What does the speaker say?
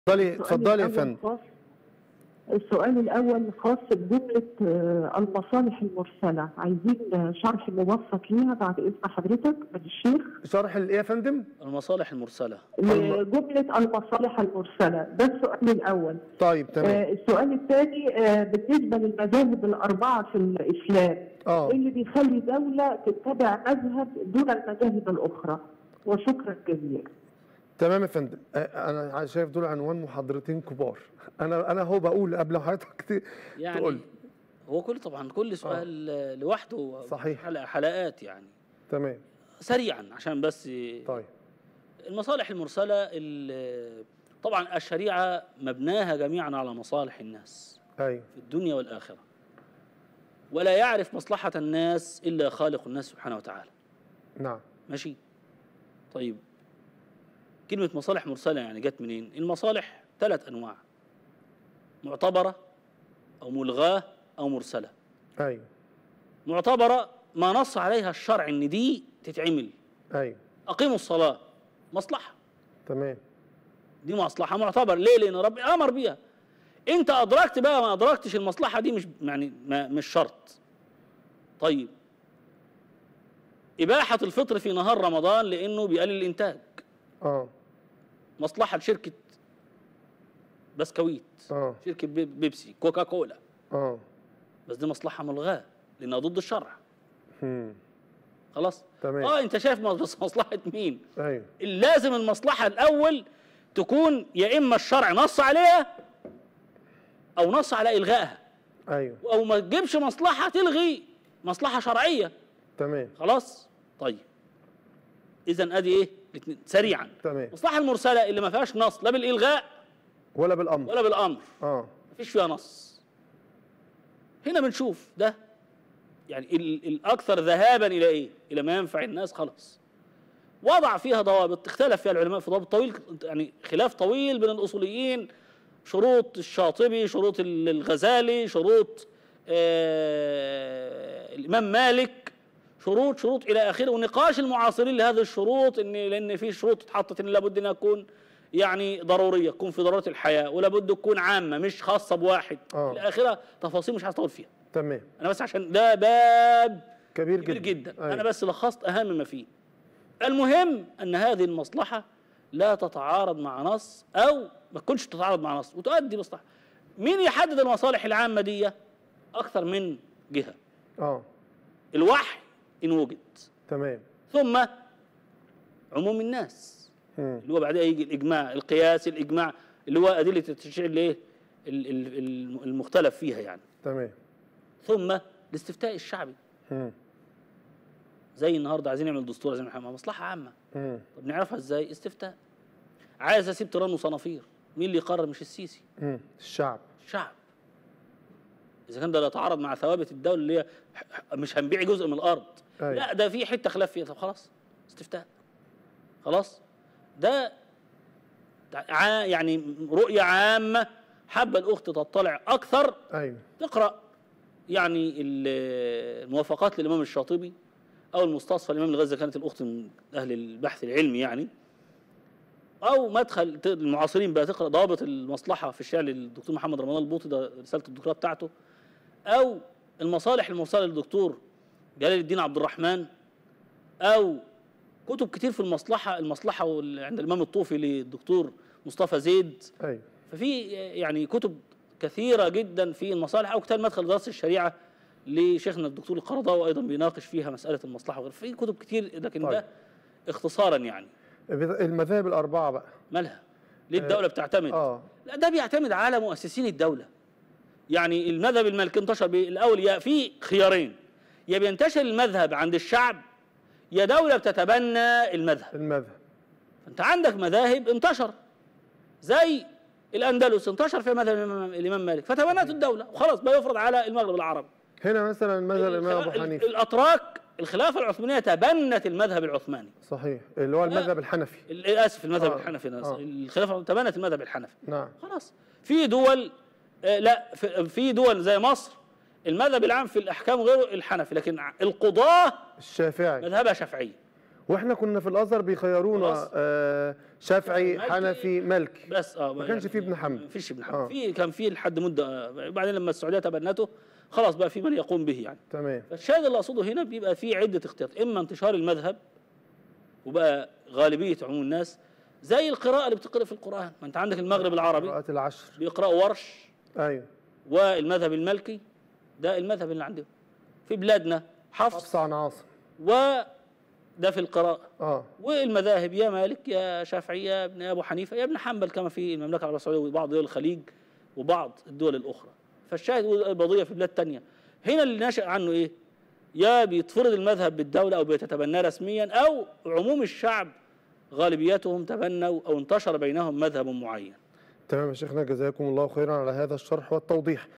اتفضلي السؤال اتفضلي يا الأول فندم خاص السؤال الأول خاص بجملة آه، المصالح المرسلة عايزين آه، شرح مبسط ليها بعد إذن حضرتك من الشيخ شرح الايه يا فندم المصالح المرسلة لجملة المصالح المرسلة ده السؤال الأول طيب تمام آه، السؤال الثاني آه، بالنسبة للمذاهب الأربعة في الإسلام اه إيه اللي بيخلي دولة تتبع مذهب دون المذاهب الأخرى وشكرا جزيلا تمام يا فندم آه، انا شايف دول عنوان محاضرتين كبار انا انا هو بقول قبل حضرتك ت- يعني تقول هو كل طبعا كل سؤال آه. لوحده صحيح. حلقة حلقات يعني تمام سريعا عشان بس طيب المصالح المرسلة ال- طبعا الشريعة مبناها جميعا على مصالح الناس ايوه في الدنيا والآخرة ولا يعرف مصلحة الناس إلا خالق الناس سبحانه وتعالى نعم ماشي طيب كلمة مصالح مرسلة يعني جت منين؟ المصالح ثلاث أنواع معتبرة أو ملغاة أو مرسلة ايوه معتبرة ما نص عليها الشرع إن دي تتعمل ايوه أقيموا الصلاة مصلحة تمام دي مصلحة معتبر ليه؟ لأن ربي أمر بيها أنت أدركت بقى ما أدركتش المصلحة دي مش يعني ما مش شرط طيب إباحة الفطر في نهار رمضان لأنه بيقلل الإنتاج اه مصلحة شركة بسكويت اه شركة بي- بيبسي كوكا كولا اه بس دي مصلحة ملغاة لأنها ضد الشرع هم. خلاص تمام. اه انت شايف مص- مصلحة مين ايوه لازم المصلحة الأول تكون يا إما الشرع نص عليها أو نص على إلغائها ايوه أو ما تجيبش مصلحة تلغي مصلحة شرعية تمام خلاص طيب إذا أدي إيه الاتنين سريعا تمام المصلحة المرسلة اللي ما فيهاش نص لا بالإلغاء ولا بالامر ولا بالأمر اه مفيش فيها نص هنا بنشوف ده يعني ال- الأكثر ذهابا إلى إيه؟ إلى ما ينفع الناس خلاص وضع فيها ضوابط اختلف فيها العلماء في ضوابط طويل يعني خلاف طويل بين الأصوليين شروط الشاطبي شروط ال- الغزالي شروط آه الإمام مالك شروط شروط إلى آخره ونقاش المعاصرين لهذه الشروط إن لأن في شروط اتحطت إن لابد أن يكون يعني ضرورية تكون في ضرورة الحياة ولابد تكون عامة مش خاصة بواحد آه. إلى آخره تفاصيل مش عايز أطول فيها تمام أنا بس عشان ده باب كبير كبير جدا جدا أنا بس لخصت أهم ما فيه المهم أن هذه المصلحة لا تتعارض مع نص أو ما تكونش تتعارض مع نص وتؤدي مصلحة مين يحدد المصالح العامة دي أكثر من جهة اه الوحي إن وجد تمام ثم عموم الناس هم. اللي هو بعدها يجي الإجماع القياس الإجماع اللي هو أدلة التشريع اللي إيه ال- ال- ال- المختلف فيها يعني تمام ثم الاستفتاء الشعبي هم. زي النهارده عايزين نعمل دستور عايزين نعمل مصلحة عامة هم. طب نعرفها ازاي استفتاء عايز اسيب تيران وصنافير مين اللي يقرر مش السيسي هم. الشعب الشعب اذا كان ده لا يتعارض مع ثوابت الدوله اللي هي ح- ح- مش هنبيع جزء من الارض أيوة. لا ده في حته خلاف فيها طب خلاص استفتاء خلاص ده ده ع- يعني رؤيه عامه حابه الاخت تطلع اكثر ايوه تقرا يعني ال- الموافقات للامام الشاطبي او المستصفى الامام الغزالي كانت الاخت من اهل البحث العلمي يعني او مدخل ت- المعاصرين بقى تقرا ضوابط المصلحه في الشعر للدكتور محمد رمضان البوطي ده رساله الدكتوراه بتاعته او المصالح المرسله للدكتور جلال الدين عبد الرحمن او كتب كتير في المصلحه المصلحه وال- عند الامام الطوفي للدكتور مصطفى زيد ايوه ففي يعني كتب كثيره جدا في المصالح او كتاب مدخل دراسه الشريعه لشيخنا الدكتور القرضاوي ايضا بيناقش فيها مساله المصلحه وغيره في كتب كتير لكن طيب. ده اختصارا يعني المذاهب الاربعه بقى مالها ليه الدوله بتعتمد اه لا ده بيعتمد على مؤسسين الدوله يعني المذهب المالكي انتشر بيه الاول يا في خيارين يا بينتشر المذهب عند الشعب يا دوله بتتبنى المذهب المذهب انت عندك مذاهب انتشر زي الاندلس انتشر في مذهب الامام الإمام مالك فتبنته الدوله وخلاص بقى يفرض على المغرب العربي هنا مثلا مذهب الامام ابو الخلا- حنيفه الاتراك الخلافه العثمانيه تبنت المذهب العثماني صحيح اللي هو المذهب الحنفي ال- اسف المذهب آه. الحنفي أنا آه. آسف. الخلافه تبنت المذهب الحنفي نعم خلاص في دول آه، لا في- في دول زي مصر المذهب العام في الاحكام غير الحنفي لكن ع- القضاه الشافعي مذهبها شافعيه واحنا كنا في الازهر بيخيرونا خلاص. آه شافعي مالكي. حنفي مالكي بس اه ما كانش فيه ابن حنبل. ما فيش ابن آه. حنبل في كان في لحد مده آه، بعدين لما السعوديه تبنته خلاص بقى في من يقوم به يعني تمام فالشاهد اللي اقصده هنا بيبقى في عده اختيارات اما انتشار المذهب وبقى غالبيه عموم الناس زي القراءه اللي بتقرا في القران ما انت عندك المغرب العربي قراءة العشر بيقراوا ورش ايوه والمذهب المالكي ده المذهب اللي عندهم في بلادنا حفص حفص عن عاصم وده في القراءه اه والمذاهب يا مالك يا شافعي يا ابن ابو حنيفه يا ابن حنبل كما في المملكه العربيه السعوديه وبعض دول الخليج وبعض الدول الاخرى فالشاهد البضيه في بلاد تانية هنا اللي ناشئ عنه ايه يا بيتفرض المذهب بالدوله او بيتتبناه رسميا او عموم الشعب غالبيتهم تبنوا او انتشر بينهم مذهب معين تمام يا شيخنا جزاكم الله خيرا على هذا الشرح والتوضيح